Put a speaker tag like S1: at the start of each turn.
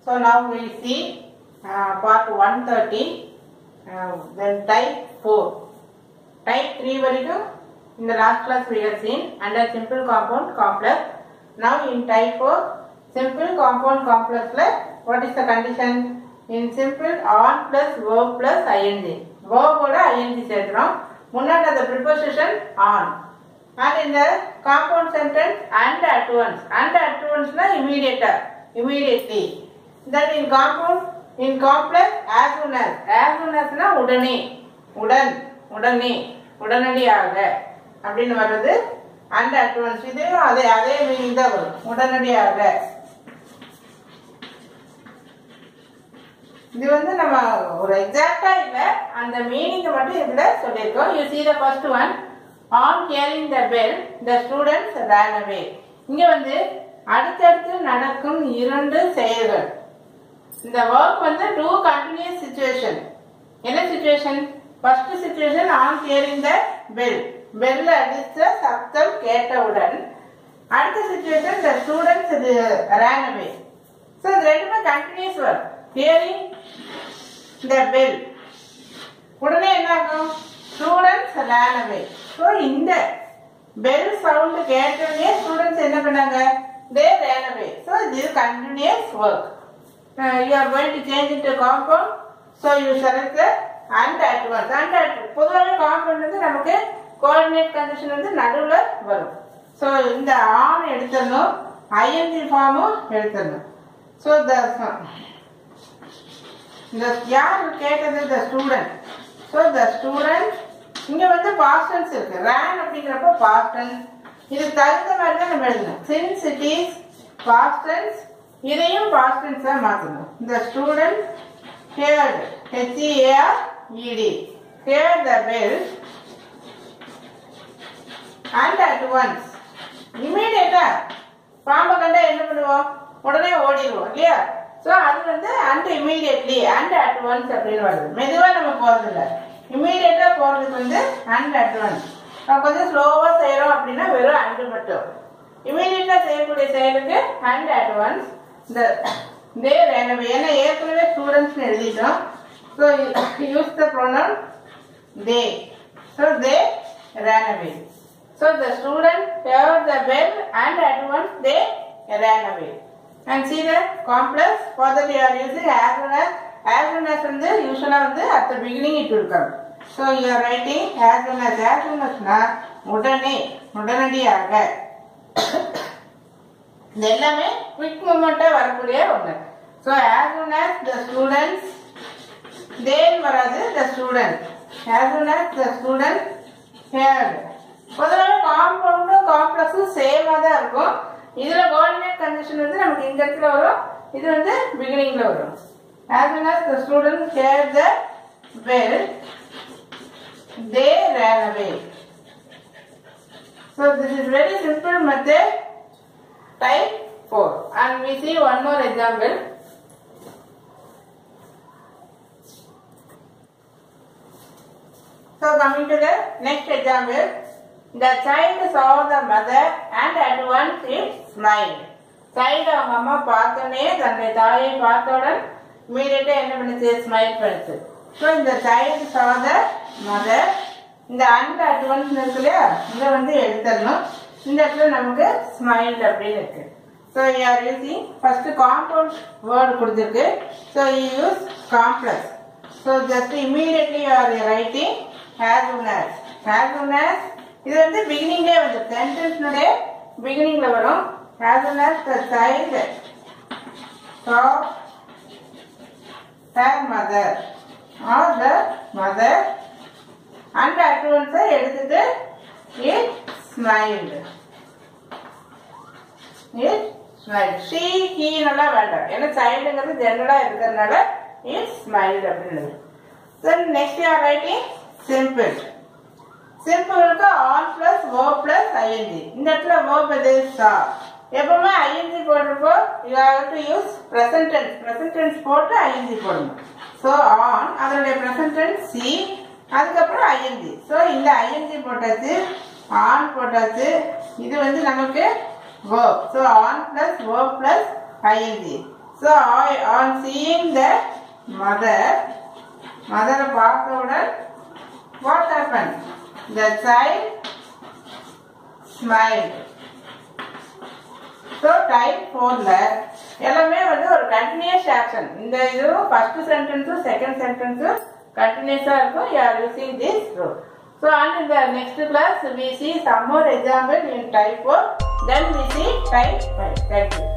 S1: So now we see uh, part 130, uh, then type 4. Type 3 வரைக்கும் in the last class we have seen under simple compound complex. Now in type 4, simple compound complex ல what is the condition? In simple on plus verb plus ing. verb ஓட ing சேர்க்கிறோம் முன்னாடி அந்த preposition on. And in the compound sentence and at once. And at once னா immediate, immediately. Then in compound, in complex as soon as. As soon as னா உடனே, உடன், உடனே, உடனடியாக அப்படின்னு வர்றது and at once. இதையும் அதே அதே மீனிங் தான் வரும் உடனடியாக இது வந்து நம்ம ஒரு எக்ஸாக்டா இல்ல அந்த மீனிங் மட்டும் இதுல சொல்லியிருக்கோம் you see the first one on hearing the bell the students ran away இங்க வந்து அடுத்தடுத்து நடக்கும் இரண்டு செயல்கள் இந்த ஒர்க் வந்து டூ கண்டினியூஸ் சுச்சுவேஷன் என்ன situation first situation on hearing the bell bell அடிச்ச சத்தம் கேட்டவுடன் அடுத்த சுச்சுவேஷன் த ஸ்டூடெண்ட்ஸ் இது ரேன் அவே ஸோ இது ரெண்டுமே continuous work hearing the bell உடனே என்ன ஆகும் ஸ்டூடெண்ட்ஸ் ரேன் அவே ஸோ இந்த பெல் சவுண்ட் கேட்டவுடனே ஸ்டூடெண்ட்ஸ் என்ன பண்ணாங்க தே ரேன் அவே ஸோ இது continuous work you are going to change into compound so you select and advance and at பொதுவாகவே compound வந்து நமக்கு கோஆர்டினேட் கண்டிஷன் வந்து நடுவில் வரும் ஸோ இந்த ஆன் எடுத்துடணும் ஐஎன்ஜி ஃபார்மும் எடுத்துடணும் ஸோ த இந்த யார் கேட்டது the student so the student இங்க வந்து பாஸ்டன்ஸ் இருக்கு ரேன் அப்படிங்கிறப்ப பாஸ்டன்ஸ் இது தகுந்த மாதிரி தான் நம்ம எழுதணும் சின்ஸ் இட் இஸ் பாஸ்டன்ஸ் இதையும் பாஸ்டன்ஸ் தான் மாற்றணும் இந்த student heard H E A R E D hear the bell and at once இமீடியட்டா பாம்பை கண்டா என்ன பண்ணுவோம் உடனே ஓடிடுவோம் இல்லையா ஸோ அது வந்து and immediately and at once அப்படின்னு வருது மெதுவாக நம்ம போகிறது இல்லை இமீடியட்டாக போகிறதுக்கு வந்து அண்ட் அட் ஒன்ஸ் நம்ம கொஞ்சம் ஸ்லோவாக செய்கிறோம் அப்படின்னா வெறும் அண்டு மட்டும் இமீடியட்டாக செய்யக்கூடிய செயலுக்கு அண்ட் அட் ஒன்ஸ் இந்த தே ரேனவே ஏன்னா ஏற்கனவே ஸ்டூடெண்ட்ஸ்னு எழுதிட்டோம் so use the pronoun they so they ran away So the student heard the bell and at once they ran away. And see the complex for that you are using as soon as as soon as வந்து usually வந்து at the beginning it will come. So you are writing as soon as as soon as னா உடனே உடனடியாக இது எல்லாமே quick மூமெண்டா வரக்கூடிய ஒன்று so as soon as the students then வராது the student as soon as the student heard பொதுவாக காம்பவுண்டும் காம்ப்ளெக்ஸும் சேமாக தான் இருக்கும் இதில் கோஆர்டினேட் கண்டிஷன் வந்து நமக்கு இந்த இடத்துல வரும் இது வந்து பிகினிங்ல வரும் as soon as the student heard the bell they ran away so this is very simple method type 4 and we see one more example so coming to the next example The child saw the mother and at once it smiled. Child அவங்க அம்மா பார்த்தோன்னே தன்னுடைய தாயை பார்த்தவுடன் இமீடியட்டா என்ன பண்ணுச்சு smile பண்ணுச்சு ஸோ இந்த சைல்டு saw the mother இந்த அண்ட் அட்வான்ஸ் இருக்கு இல்லையா இதை வந்து எடுத்துடணும் இந்த இடத்துல நமக்கு ஸ்மைல்டு அப்படின்னு இருக்கு so you are using first compound word கொடுத்துருக்கு so you use complex so just immediately you are writing has on has has on has இது வந்து பிகினிங்லேயே வந்து சென்டென்ஸ்னுடைய பிகினிங்ல வரும் as soon as the child saw her mother or the mother and at once எடுத்துட்டு it smiled it smiled she he நல்லா வேண்டாம் ஏன்னா சைல்டுங்கிறது ஜெனரலா இருக்கிறதுனால it smiled அப்படின்னு then next you are writing simple சிம்பிளுக்கு on plus O plus I N G இந்த இடத்துல verb எது சா எப்பவுமே ஐஎன்ஜி போடுறப்போ you have to use present tense present tense போட்டு ஐஎன்ஜி போடணும் ஸோ ஆன் அதனுடைய ப்ரெசன்ட் டென்ஸ் சி அதுக்கப்புறம் ஐஎன்ஜி ஸோ இந்த ஐஎன்ஜி போட்டாச்சு ஆன் போட்டாச்சு இது வந்து நமக்கு verb so on plus verb plus I N G so on seeing the mother மதரை பார்த்தவுடன் what happen the child smile so type ஃபோரில் எல்லாமே வந்து ஒரு கண்டினியூஸ் ஆக்ஷன் இந்த இதுவும் ஃபர்ஸ்ட் சென்டென்ஸும் செகண்ட் சென்டென்ஸும் கண்டினியூஸாக இருக்கும் you are using this rule so and இந்த next class we see some more example in type four then we see type five thank you